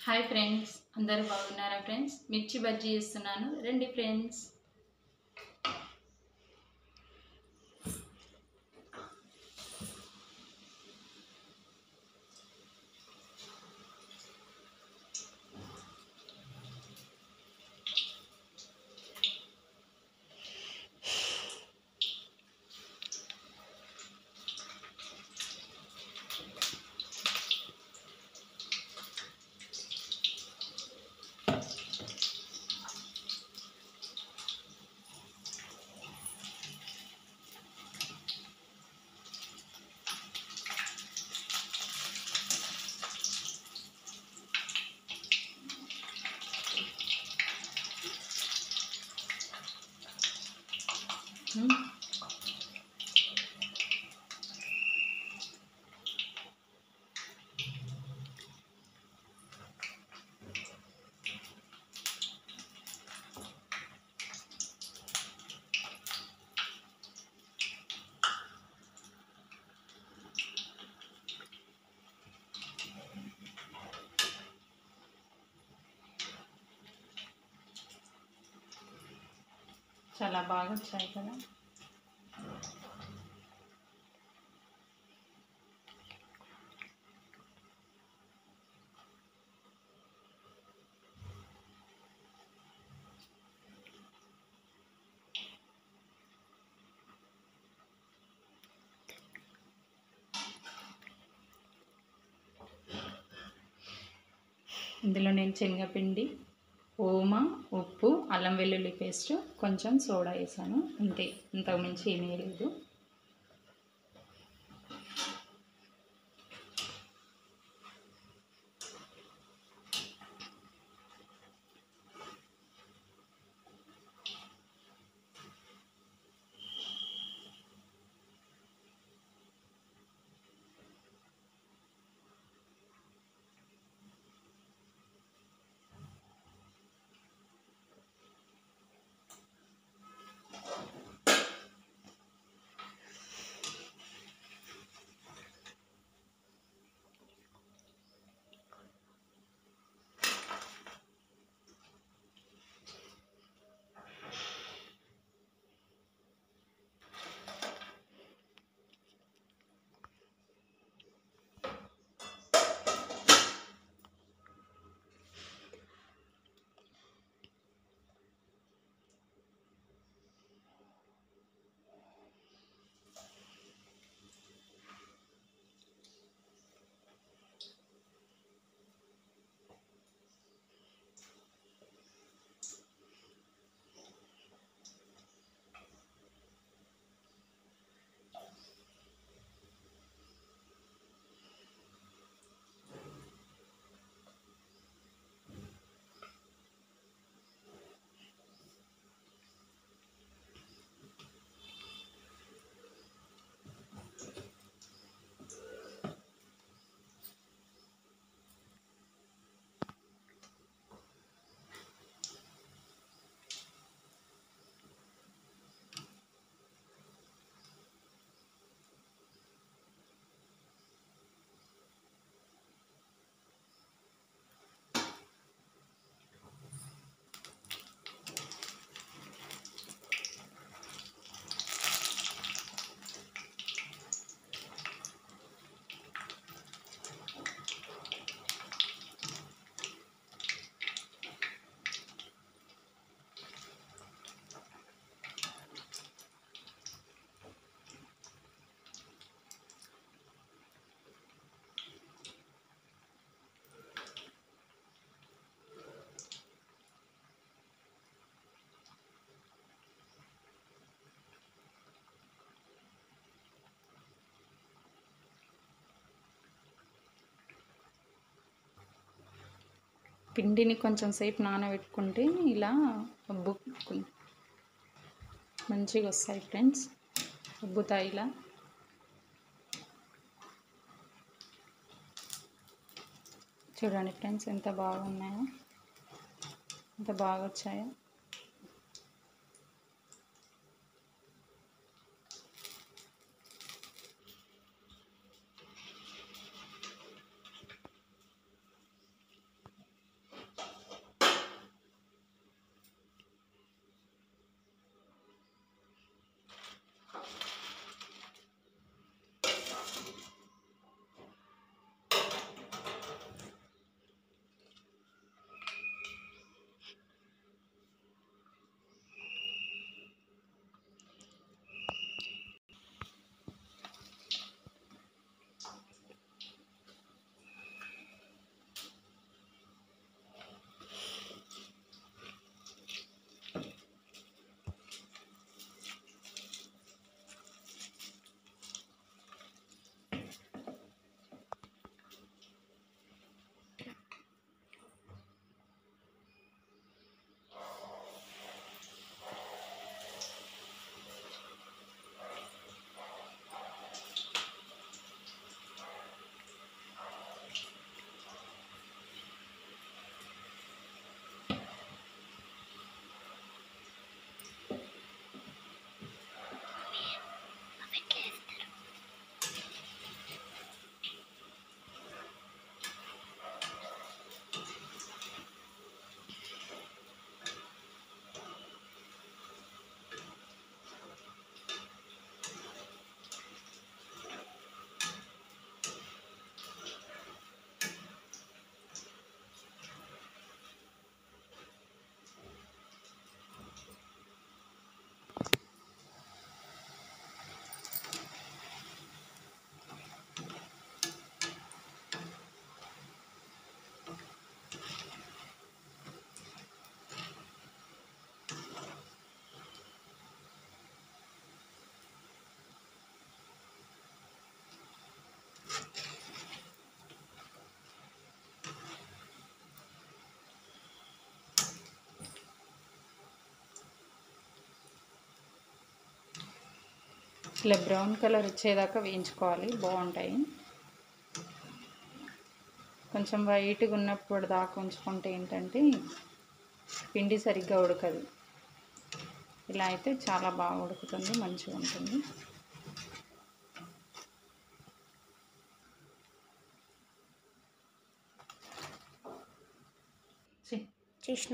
Hi friends అందరూ బాగున్నారా friends మిర్చి బజ్జీ చేస్తున్నాను రండి ఫ్రెండ్స్ మ్మ్. చాలా బాగా వచ్చాయి కదా ఇందులో నేను శనగపిండి ఓమా ఉప్పు అల్లం వెల్లుల్లి పేస్ట్ కొంచెం సోడా వేసాను అంతే ఇంతకు మించి ఏమీ లేదు పిండిని కొంచెం సేపు నానబెట్టుకుంటే ఇలా ఉబ్బు మంచిగా వస్తాయి ఫ్రెండ్స్ ఉబ్బుతాయి ఇలా చూడండి ఫ్రెండ్స్ ఎంత బాగున్నాయో ఎంత బాగా వచ్చాయో ఇలా బ్రౌన్ కలర్ వచ్చేదాకా వేయించుకోవాలి బాగుంటాయి కొంచెం వైట్గా ఉన్నప్పుడు దాకా ఉంచుకుంటే ఏంటంటే పిండి సరిగ్గా ఉడకదు ఇలా అయితే చాలా బాగా ఉడుకుతుంది మంచిగా ఉంటుంది చి చేసిన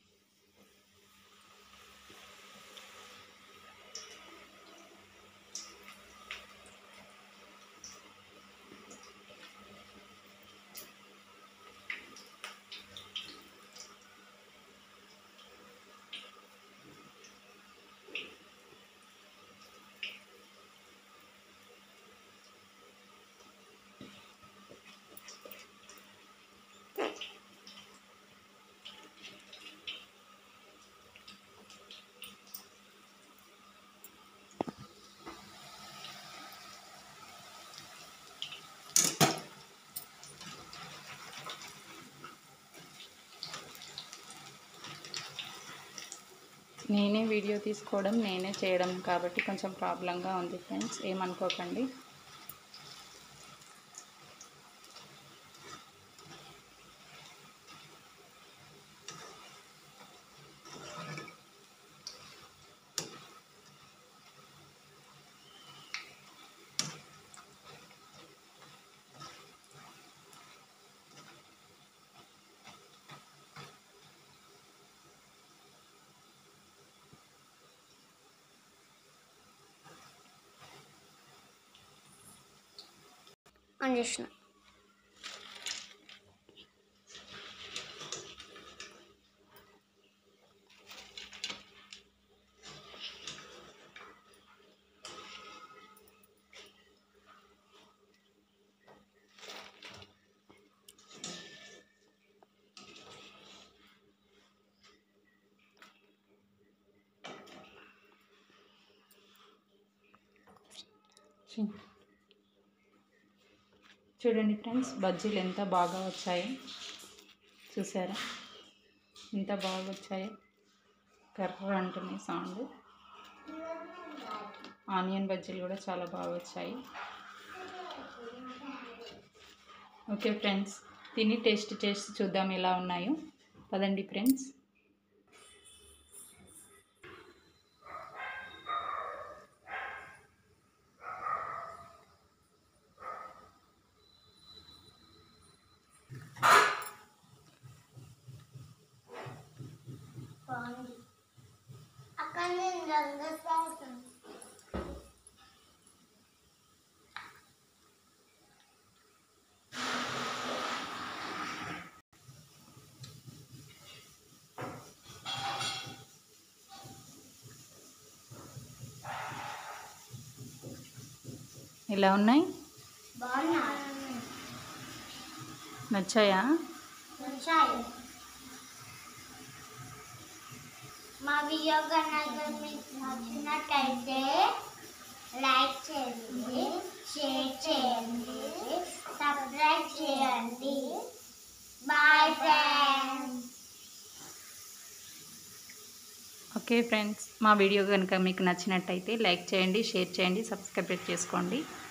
నేనే వీడియో తీసుకోవడం నేనే చేయడం కాబట్టి కొంచెం ప్రాబ్లంగా ఉంది ఫ్రెండ్స్ ఏమనుకోకండి ఆన్ చేసిన చి. చూడండి ఫ్రెండ్స్ బజ్జీలు ఎంత బాగా వచ్చాయో చూసారా ఎంత బాగా వచ్చాయో కర్ర అంటుంది సౌండ్ ఆనియన్ బజ్జీలు కూడా చాలా బాగా వచ్చాయి ఓకే ఫ్రెండ్స్ తిని టేస్ట్ చేసి చూద్దాం ఎలా ఉన్నాయో పదండి ఫ్రెండ్స్ బాగుంది అక్కడ నేను రంగు ఎలా ఉన్నాయి బాగున్నా నచ్చాయా వచ్చాయి మా వీడియో కనుక మీకు నచ్చినట్టయితే లైక్ చేయండి షేర్ చేయండి సబ్స్క్రైబ్ చేయండి బాయ్ ఫ్రెండ్స్ ఓకే ఫ్రెండ్స్ మా వీడియో కనుక మీకు నచ్చినట్టయితే లైక్ చేయండి షేర్ చేయండి సబ్స్క్రైబ్ చేసుకోండి